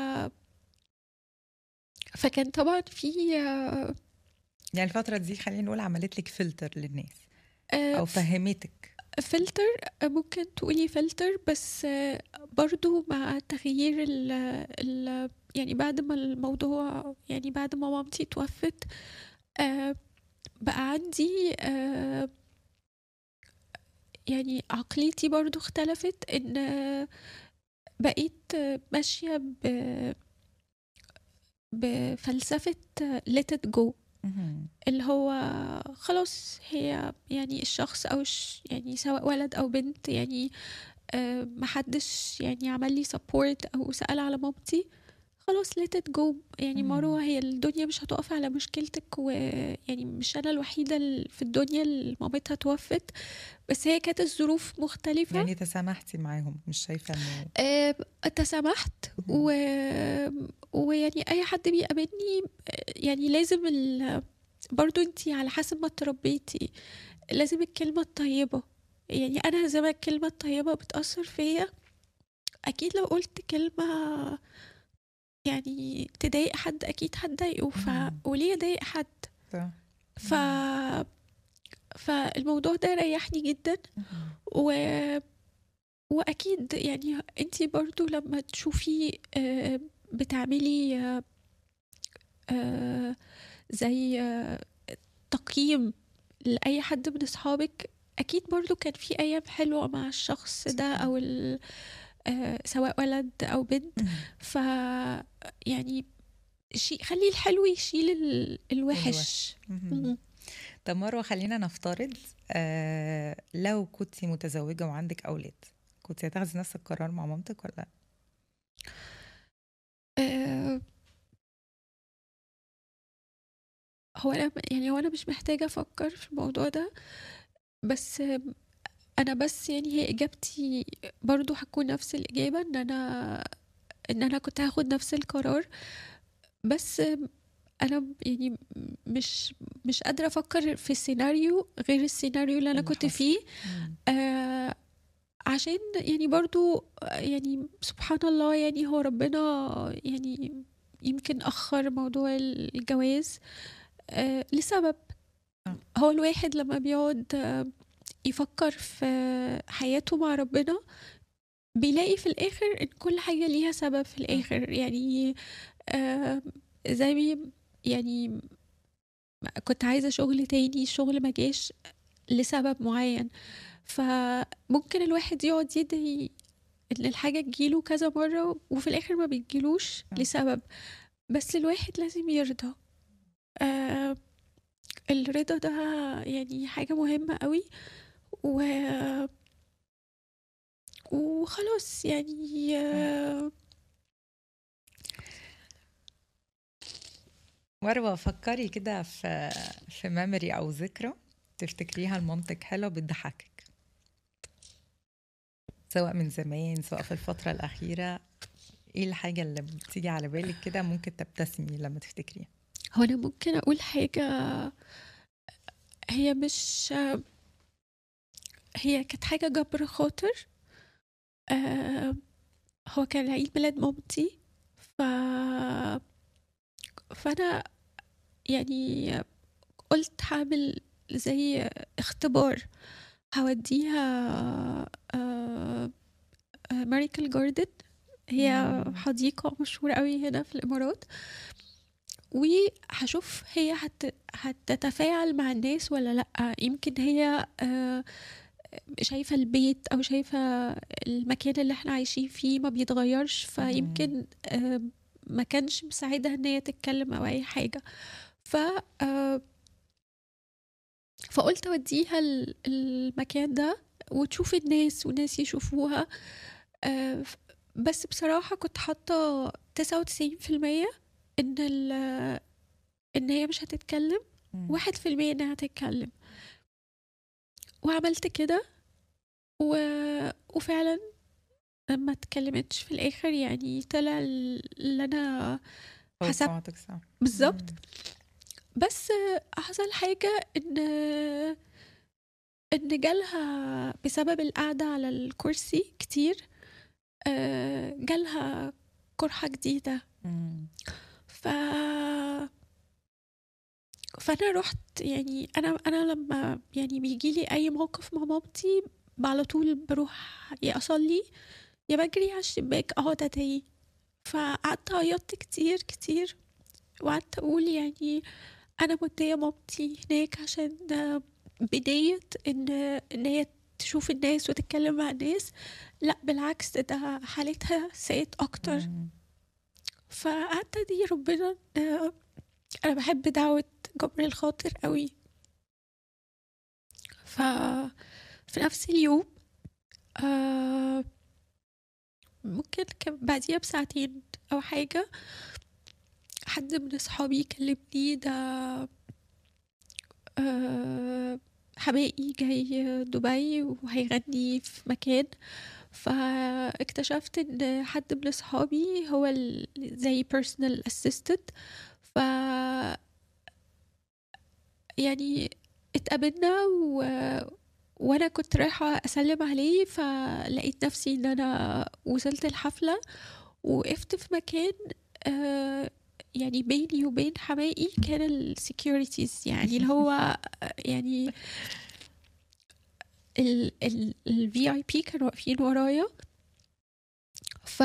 فكان طبعا في آه، يعني الفتره دي خلينا نقول عملت لك فلتر للناس آه، او فهمتك فلتر ممكن تقولي فلتر بس آه، برضو مع تغيير ال ال يعني بعد ما الموضوع يعني بعد ما مامتي توفت آه، بقى عندي آه، يعني عقليتي برضو اختلفت ان آه، بقيت آه، ماشية ب بفلسفة let it go مم. اللي هو خلاص هي يعني الشخص او ش يعني سواء ولد او بنت يعني آه، محدش يعني عمل لي سبورت او سأل على مامتي خلاص let it go يعني مم. مروة هي الدنيا مش هتقف على مشكلتك ويعني مش انا الوحيدة اللي في الدنيا اللي مامتها توفت بس هي كانت الظروف مختلفة يعني تسامحتي معاهم مش شايفه انه آه، تسامحت مهم. و... ويعني اي حد بيقابلني آه، يعني لازم ال... برضو انتي على حسب ما تربيتي لازم الكلمة الطيبة يعني انا زي ما الكلمة الطيبة بتأثر فيا اكيد لو قلت كلمة يعني تضايق حد اكيد هتضايقه ف... مم. وليه اضايق حد صح. ف فالموضوع ده ريحني جدا مم. و واكيد يعني انتي برضو لما تشوفي آه، بتعملي آه، آه، زي آه، تقييم لاي حد من اصحابك اكيد برضو كان في ايام حلوه مع الشخص ده صح. او ال- آه، سواء ولد او بنت مم. ف يعني شي خلي الحلو يشيل ال- الوحش الوحش. مم. مم. طب مروه خلينا نفترض آه لو كنتي متزوجه وعندك اولاد كنتي هتاخدي نفس القرار مع مامتك ولا لا؟ آه، هو انا يعني هو انا مش محتاجه افكر في الموضوع ده بس آم، انا بس يعني هي اجابتي برضو هتكون نفس الاجابه ان انا ان انا كنت هاخد نفس القرار بس آم، انا يعني مش مش قادره افكر في سيناريو غير السيناريو اللي انا اللي كنت حصل. فيه مم. آه عشان يعني برضو يعني سبحان الله يعني هو ربنا يعني يمكن أخر موضوع الجواز آه، لسبب آه. هو الواحد لما بيقعد آه، يفكر في حياته مع ربنا بيلاقي في الآخر إن كل حاجة ليها سبب في الآخر يعني آه، زي ما- يعني كنت عايزة شغل تاني الشغل ما جاش لسبب معين فممكن الواحد يقعد يدعي ان الحاجة تجيله كذا مرة وفي الاخر ما بتجيلوش آه. لسبب بس الواحد لازم يرضى آه الرضا ده يعني حاجة مهمة قوي و وخلاص يعني آه مروة فكري كده في في ميموري أو ذكرى تفتكريها لمامتك حلوة بتضحكك سواء من زمان سواء في الفترة الأخيرة ايه الحاجة اللي بتيجي على بالك كده ممكن تبتسمي لما تفتكريها هو انا ممكن اقول حاجة هي مش هي كانت حاجة جبر خاطر آه، هو كان عيد ميلاد مامتي ف فانا يعني قلت هعمل زي اختبار هوديها ماريكل جاردن هي مم. حديقة مشهورة قوي هنا في الإمارات وهشوف هي هت... هتتفاعل مع الناس ولا لأ يمكن هي آه، شايفة البيت أو شايفة المكان اللي احنا عايشين فيه ما بيتغيرش فيمكن آه، ما كانش مساعدها ان هي تتكلم أو أي حاجة ف آه، فقلت أوديها ال- المكان ده وتشوف الناس والناس يشوفوها آه، ف- بس بصراحة كنت حاطة تسعة وتسعين في المية إن ال إن هي مش هتتكلم مم. واحد في المية إنها هتتكلم وعملت كده و... وفعلا ما اتكلمتش في الآخر يعني طلع اللي أنا حسب توقعاتك صح بالظبط مم. بس حصل حاجة إن إن جالها بسبب القعدة على الكرسي كتير آه، جالها قرحة جديدة مم. ف فانا رحت يعني انا انا لما يعني بيجي لي اي موقف مع مامتي على طول بروح يا اصلي يا بجري على الشباك اقعد ادعي فقعدت عيطت كتير كتير وقعدت اقول يعني انا مودية مامتي هناك عشان بداية ان ان هي تشوف الناس وتتكلم مع الناس لا بالعكس ده حالتها سيئت اكتر مم. فقعدت ادعي ربنا إن انا بحب دعوة جبر الخاطر قوي ف في نفس اليوم آه ممكن كان بعديها بساعتين او حاجة حد من اصحابي كلمني ده آه حماقي جاي دبي وهيغني في مكان فاكتشفت ان حد من اصحابي هو ال- زي personal assistant ف يعني اتقابلنا و... وانا كنت رايحة اسلم عليه فلقيت نفسي ان انا وصلت الحفلة وقفت في مكان آه يعني بيني وبين حماقي كان السكيورتيز يعني اللي هو يعني ال ال ال VIP كانوا واقفين ورايا ف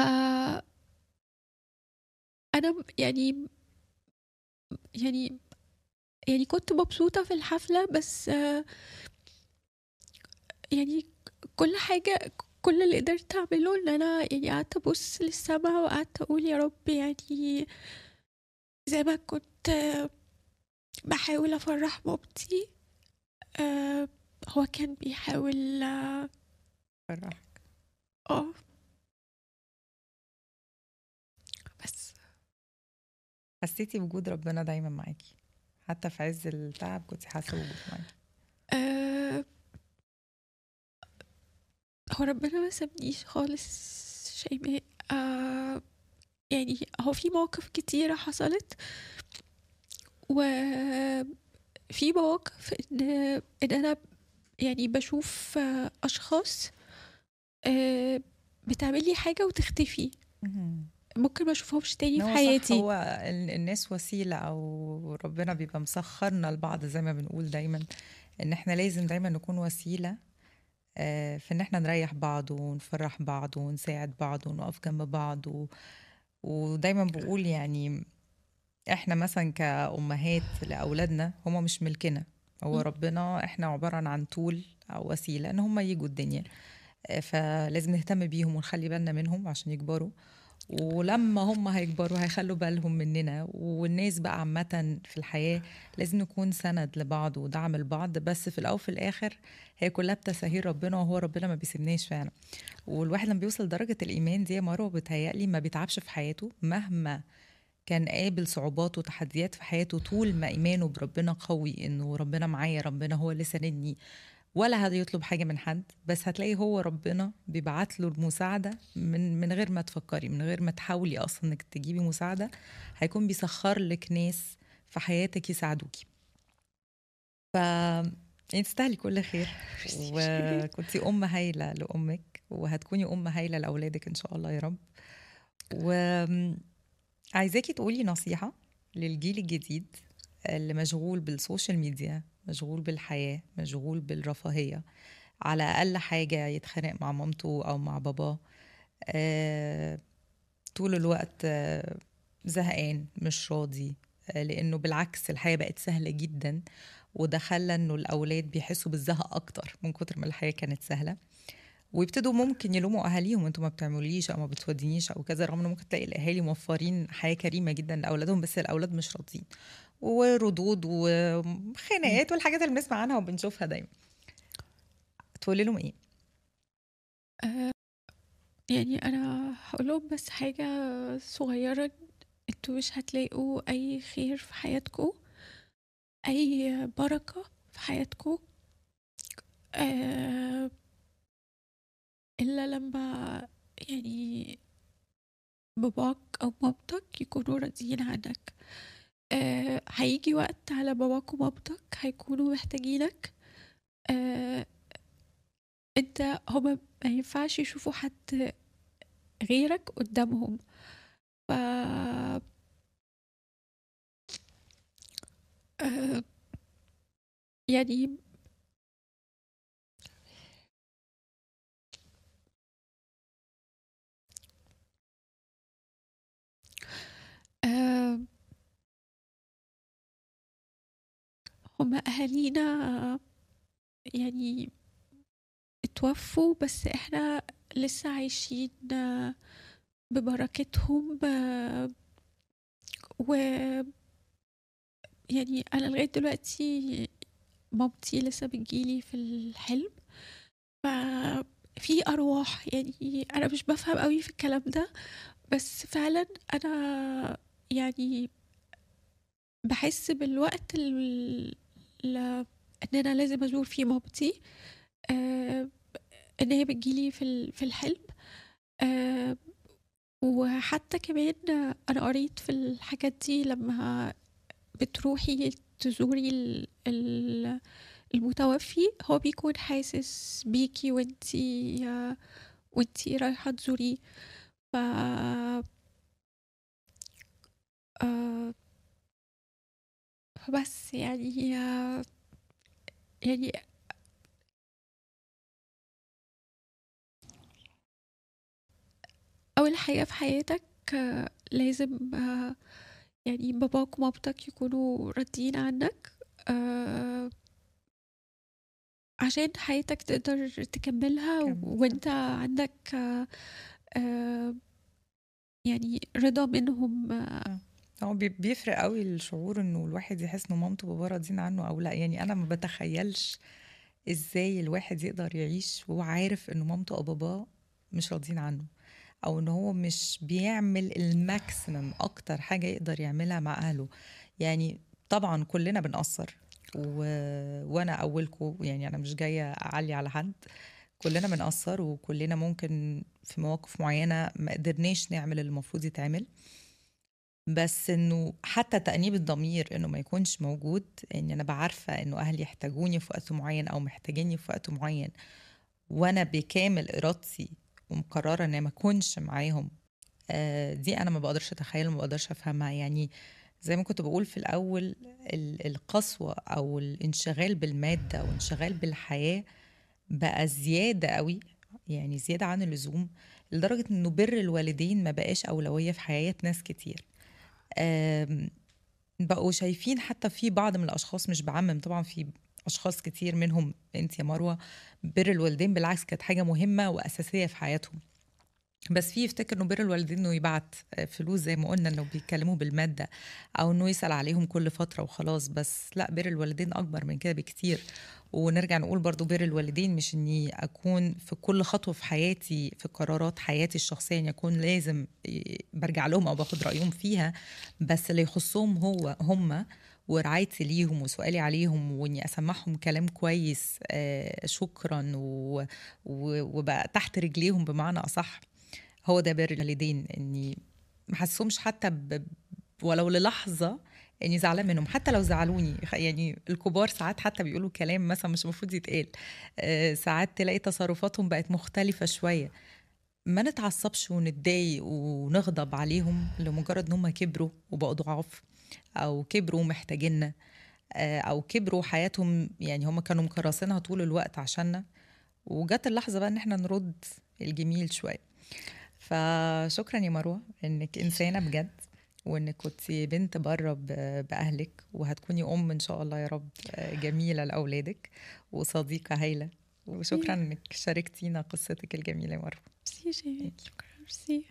انا ب- يعني يعني يعني كنت مبسوطة في الحفلة بس آه، يعني كل حاجة كل اللي قدرت أعمله إن أنا يعني قعدت أبص للسما وقعدت أقول يا رب يعني زي ما كنت آه، بحاول أفرح مامتي آه، هو كان بيحاول اه فرحك آه. بس حسيتي بوجود ربنا دايما معاكي حتى في عز التعب كنت حاسه بوجود معاكي آه، هو ربنا ما سابنيش خالص شيماء آه، يعني هو في مواقف كتيرة حصلت وفي مواقف ان ان انا يعني بشوف آه، اشخاص آآ بتعمل لي حاجة وتختفي. اهم. ممكن ما أشوفهمش تاني إن في هو صح حياتي. هو ال الناس وسيلة أو ربنا بيبقى مسخّرنا لبعض زي ما بنقول دايمًا، إن إحنا لازم دايمًا نكون وسيلة آآ في إن إحنا نريّح بعض ونفرّح بعض ونساعد بعض ونقف جنب بعض و ودايمًا باقول يعني إحنا مثلًا كأمهات لأولادنا هم مش ملكنا، هو إمم. ربنا إحنا عبارة عن tool أو وسيلة إن هم ييجوا الدنيا، آآ فلازم نهتم بيهم ونخلّي بالنا منهم عشان يكبروا، ولمّا هم هيكبروا هيخلّوا بالهم مننا، والناس بقى عامةً في الحياة لازم نكون سَنَد لبعض ودعم لبعض، بس في الأول وفي الآخر هي كلّها بتساهيل ربنا وهو ربنا ما بيسيبناش فعلًا، والواحد لمّا بيوصل لدرجة الإيمان دي يا مروة بيتهيأ لي ما بيتعبش في حياته مهما كان قابل صعوبات وتحديات في حياته طول ما إيمانه بربنا قوي إنه ربنا معايا، ربنا هو اللي ساندني، ولا هيطلب حاجة من حد، بس هتلاقي هو ربنا بيبعت له المساعدة من من غير ما تفكّري، من غير ما تحاولي أصلًا إنِّك تجيبي مساعدة، هيكون بيسخّر لِك ناس في حياتِك يساعدوكِ. ف أنتِ تستاهلي كل خير، وكنتِ أم هايلة لأمِك، وهتكوني أم هايلة لأولادِك إن شاء الله يا رب. وآمم عايزاكِ تقولي نصيحة للجيل الجديد اللي مشغول بالسوشيال ميديا، مشغول بالحياة، مشغول بالرفاهية، على أقل حاجة يتخانق مع مامته أو مع باباه، آآ طول الوقت زهقان، مش راضي، آآ لإنه بالعكس الحياة بقت سهلة جدًا، وده خلّى إنه الأولاد بيحسّوا بالزهق أكتر من كتر ما الحياة كانت سهلة، ويبتدوا ممكن يلوموا أهاليهم أنتم ما بتعملوليش أو ما بتودينيش أو كذا، رغم إن ممكن تلاقي الأهالي موفّرين حياة كريمة جدًا لأولادهم، بس الأولاد مش راضيين، وردود إمم. وخناقات والحاجات اللي بنسمع عنها وبنشوفها دايمًا. تقولي لهم إيه؟ آآ يعني أنا هاقول لهم بس حاجة صغيرة، أنتم مش هتلاقوا أي خير في حياتكم، أي بركة في حياتكم آآ إلا لمّا يعني باباك أو مامتك يكونوا راضيين عنك. آآ هييجي وقت على باباك ومامتك هيكونوا محتاجينك، آآ أنت هُم ما ينفعش يشوفوا حد غيرك قدّامهم، ف آآ يعني آآ هُم أهالينا يعني اتوفّوا، بس إحنا لسه عايشين ببركتهم ب و يعني أنا لغاية دلوقتي مامتي لسه بتيجي لي في الحلم، ففي أرواح يعني أنا مش بافهم أوي في الكلام ده، بس فعلًا أنا يعني باحس بالوقت ال ال إن أنا لازم أزور فيه مامتي، آآ إن هي بتيجي لي في ال في الحلم، آآ وحتى كمان أنا قريت في الحاجات دي لمّا بتروحي تزوري ال ال المتوفّي، هو بيكون حاسس بيكِ وأنتِ وأنتِ رايحة تزوريه، ف آآ فبس يعني يعني أول حاجة في حياتك لازم يعني باباك ومامتك يكونوا راضيين عنك، آآ عشان حياتك تقدر تكمّلها كمّل، صح. وأنت عندك آآ يعني رضا منهم آه. هو بي بيفرق أوي الشعور إنه الواحد يحس إنه مامته وباباه راضيين عنه أو لأ، يعني أنا ما باتخيّلش إزاي الواحد يقدر يعيش وهو عارف إنه مامته أو باباه مش راضيين عنه، أو إن هو مش بيعمل الmaximum أكتر حاجة يقدر يعملها مع أهله، يعني طبعًا كلّنا بنقصّر و وأنا أولكم، يعني أنا مش جاية أعلّي على حد، كلّنا بنقصّر وكلّنا ممكن في مواقف معيّنة ما قدرناش نعمل اللي المفروض يتعمل. بس إنه حتى تأنيب الضمير إنه ما يكونش موجود، إني أنا أبقى عارفة إنه أهلي يحتاجوني في وقت معيّن أو محتاجينّي في وقت معيّن، وانا بكامل ارادتي ومقرره ان ما اكونش معاهم آه، دي انا ما بقدرش اتخيل وما بقدرش افهمها يعني زي ما كنت بقول في الاول القسوه او الانشغال بالماده والانشغال بالحياه بقى زياده قوي يعني زياده عن اللزوم لدرجه انه بر الوالدين ما بقاش اولويه في حياه ناس كتير بقوا شايفين حتى في بعض من الاشخاص مش بعمم طبعا في اشخاص كتير منهم انت يا مروه بر الوالدين بالعكس كانت حاجه مهمه واساسيه في حياتهم بس في يفتكر انه بر الوالدين انه يبعت فلوس زي ما قلنا انه بيتكلموا بالماده او انه يسال عليهم كل فتره وخلاص بس لا بر الوالدين اكبر من كده بكتير ونرجع نقول برضو بر الوالدين مش اني اكون في كل خطوه في حياتي في قرارات حياتي الشخصيه اني اكون لازم برجع لهم او باخد رايهم فيها بس اللي يخصهم هو هم ورعايتي ليهم وسؤالي عليهم واني اسمعهم كلام كويس آه شكرا و... و... وبقى تحت رجليهم بمعنى اصح هو ده بر الوالدين اني ما حسهمش حتى ب... ولو للحظه اني زعلان منهم حتى لو زعلوني يعني الكبار ساعات حتى بيقولوا كلام مثلا مش المفروض يتقال آه ساعات تلاقي تصرفاتهم بقت مختلفه شويه ما نتعصبش ونتضايق ونغضب عليهم لمجرد ان هم كبروا وبقوا ضعاف او كبروا محتاجيننا آه، او كبروا حياتهم يعني هم كانوا مكرسينها طول الوقت عشاننا وجت اللحظه بقى ان احنا نرد الجميل شويه فشكرا يا مروه انك انسانه بجد وانك كنت بنت بره باهلك وهتكوني ام ان شاء الله يا رب آه، جميله لاولادك وصديقه هايله وشكرا انك شاركتينا قصتك الجميله يا مروه ميرسي شكرا ميرسي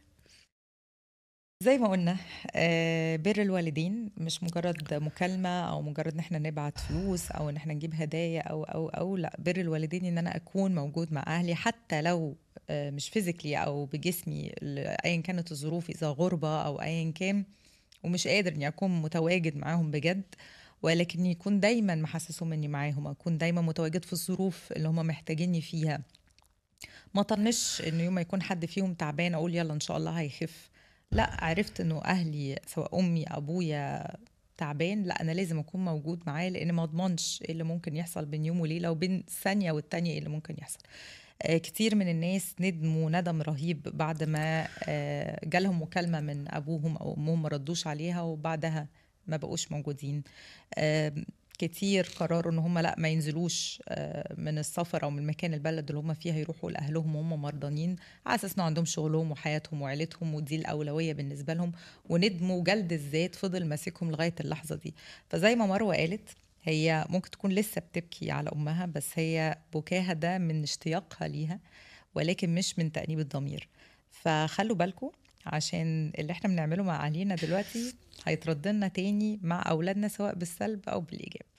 زي ما قلنا آه، بر الوالدين مش مجرد مكالمة أو مجرد إن إحنا نبعت فلوس أو إن إحنا نجيب هدايا أو أو أو لا بر الوالدين إن أنا أكون موجود مع أهلي حتى لو آه، مش فيزيكلي أو بجسمي أيا كانت الظروف إذا غربة أو أيا كان ومش قادر إني أكون متواجد معاهم بجد ولكن يكون دايما محسسهم إني معاهم أكون دايما متواجد في الظروف اللي هم محتاجيني فيها ما طنش إنه يوم ما يكون حد فيهم تعبان أقول يلا إن شاء الله هيخف لا عرفت انه اهلي سواء امي ابويا تعبان لا انا لازم اكون موجود معاه لان ما اضمنش ايه اللي ممكن يحصل بين يوم وليله وبين ثانيه والتانيه ايه اللي ممكن يحصل آه كتير من الناس ندموا ندم رهيب بعد ما آه جالهم مكالمه من ابوهم او امهم ما ردوش عليها وبعدها ما بقوش موجودين آه كتير قرروا ان هم لا ما ينزلوش آه، من السفر او من مكان البلد اللي هم فيها يروحوا لاهلهم وهم مرضانين على اساس انه عندهم شغلهم وحياتهم وعيلتهم ودي الاولويه بالنسبه لهم وندموا جلد الذات فضل ماسكهم لغايه اللحظه دي فزي ما مروه قالت هي ممكن تكون لسه بتبكي على امها بس هي بكاها ده من اشتياقها ليها ولكن مش من تأنيب الضمير فخلوا بالكم عشان اللي احنا بنعمله مع اهالينا دلوقتي هيترد لنا تاني مع اولادنا سواء بالسلب او بالايجاب